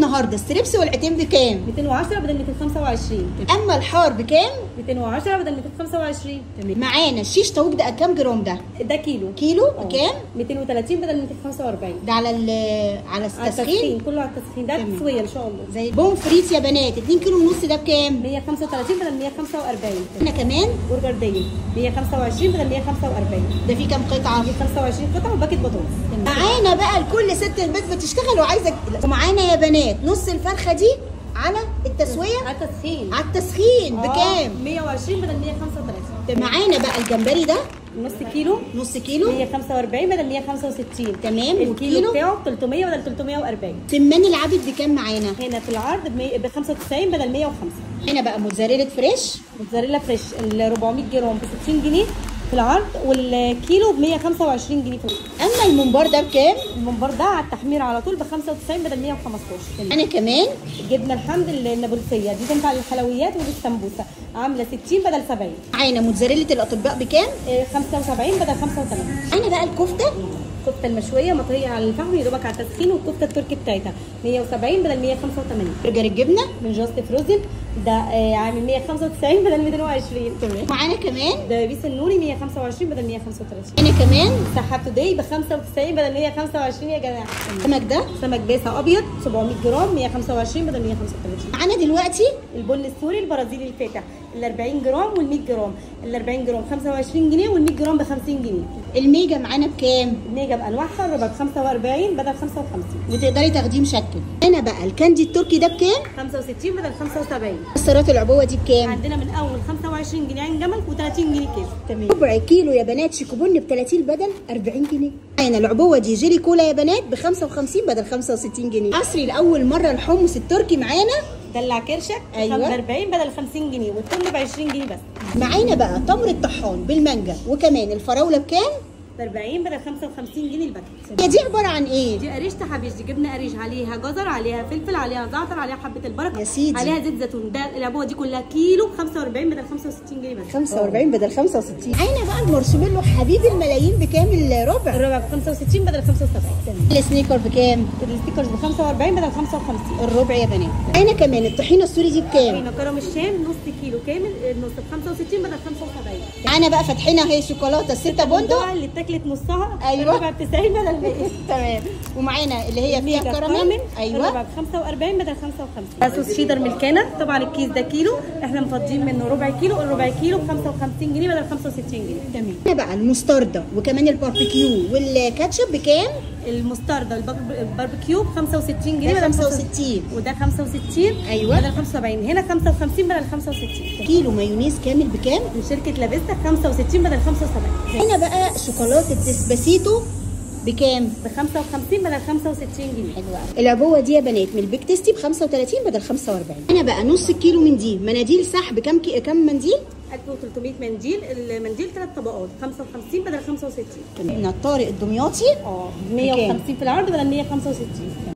النهارده ستريبس والعتين بكام 210 بدل 225 اما الحار بكام 210 بدل 225 تمام معانا الشيش طاووق ده كام جرام ده ده كيلو كيلو اه. بكام 230 بدل 245 ده على ال على على التسخين التسخين كله على التسخين ده تمام. تسويه ان شاء الله زي البوم فريت يا بنات 2 كيلو ونص ده بكام 135 بدل 145 احنا كمان برجر دايل 125 بدل 145 ده في كام قطعه 125 قطعه وباكت بطاطس معانا بقى لكل ست البيت بتشتغل وعايزه ومعانا يا بنات نص الفرخه دي على التسويه على التسخين على التسخين اه، بكام 120 بدل 135 معانا بقى الجمبري ده نص كيلو نص كيلو 145 بدل 165 تمام الكيلو والكيلو بتاعه 300 بدل 340 سمان العبد بكام معانا هنا في العرض ب 95 بدل 105 هنا بقى موتزاريلا فريش موتزاريلا فريش ال 400 جرام ب 60 جنيه في العرض والكيلو ب 125 جنيه في العرض. اما الممبار ده بكام الممبار ده على التحمير على طول ب 95 بدل 115 انا كمان جبنه الحمد النابلسيه دي تنفع للحلويات وللسمبوسه عامله 60 بدل 70 معانا موتزاريلا الاطباء بكام إيه، 75 بدل 85 انا بقى الكفته الكفته المشويه مطهيه على الفحم يا دوبك على التسخين والكفته التركي بتاعتها 170 بدل 185 برجر الجبنه من جاست فروزن ده آه، عامل 195 بدل 220 تمام معانا كمان ده بيس النوري 125 بدل 135 انا كمان سحب توداي ب 95 بدل 125 يا جماعه السمك ده سمك باسا ابيض 700 جرام 125 بدل 135 معانا دلوقتي البن السوري البرازيلي الفاتح ال 40 جرام وال 100 جرام ال 40 جرام 25 جنيه وال 100 جرام ب 50 جنيه الميجا معانا بكام الميجا بانواعها الربع ب 45 بدل 55 وتقدري تاخديه مشكل انا بقى الكاندي التركي ده بكام 65 بدل 75 مكسرات العبوه دي بكام عندنا من اول 25 جنيه عين جمل و30 جنيه كيس تمام ربع كيلو يا بنات شيكوبون ب 30 بدل 40 جنيه معانا العبوه دي جيلي كولا يا بنات ب 55 بدل 65 جنيه عصري لاول مره الحمص التركي معانا دلع كرشك أيوة. ب 40 بدل 50 جنيه والتمر ب 20 جنيه بس معانا بقى تمر الطحان بالمانجا وكمان الفراوله بكام ب 40 بدل 55 جنيه الباكت هي دي عباره عن ايه دي قريش تحابيش دي جبنه قريش عليها جزر عليها فلفل عليها زعتر عليها حبه البركه يا سيدي. عليها زيت زيتون ده العبوه دي كلها كيلو ب 45 بدل 65 جنيه بس 45 بدل 65 معانا بقى المارشميلو حبيب الملايين بكام الربع الربع ب 65 بدل 75 السنيكر بكام الستيكرز ب 45 بدل 55 الربع يا بنات معانا كمان الطحينه السوري دي بكام هنا كرم الشام نص كيلو كامل النص ب 65 بدل 75 معانا بقى فاتحينها هي شوكولاته 6 بندق اللي اتاكلت نصها أيوة. الربع ب 90 بدل 100 تمام ومعانا اللي هي فيها ميجا كراميل الربع ايوه ب 45 بدل 55 صوص شيدر من الكانه طبعا الكيس ده كيلو احنا مفضيين منه ربع كيلو الربع كيلو ب 55 جنيه بدل 65 جنيه تمام هنا بقى المستردة وكمان الباربيكيو والكاتشب بكام المستردة البار- الباربيكيو ب 65 جنيه ده بدل 65 وده 65 أيوة. بدل 75 هنا 55 بدل 65 كيلو مايونيز كامل بكام من شركه لافيستا 65 بدل 75 هنا بقى شوكولاته ديسباسيتو بكام ب 55 بدل 65 جنيه حلوه قوي العبوه دي يا بنات من البيك تيستي ب 35 بدل 45 هنا بقى نص كيلو من دي مناديل سحب كام كي... كام منديل 1300 منديل المنديل ثلاث طبقات 55 بدل 65 تمام من الطارق الدمياطي اه 150 في العرض بدل 165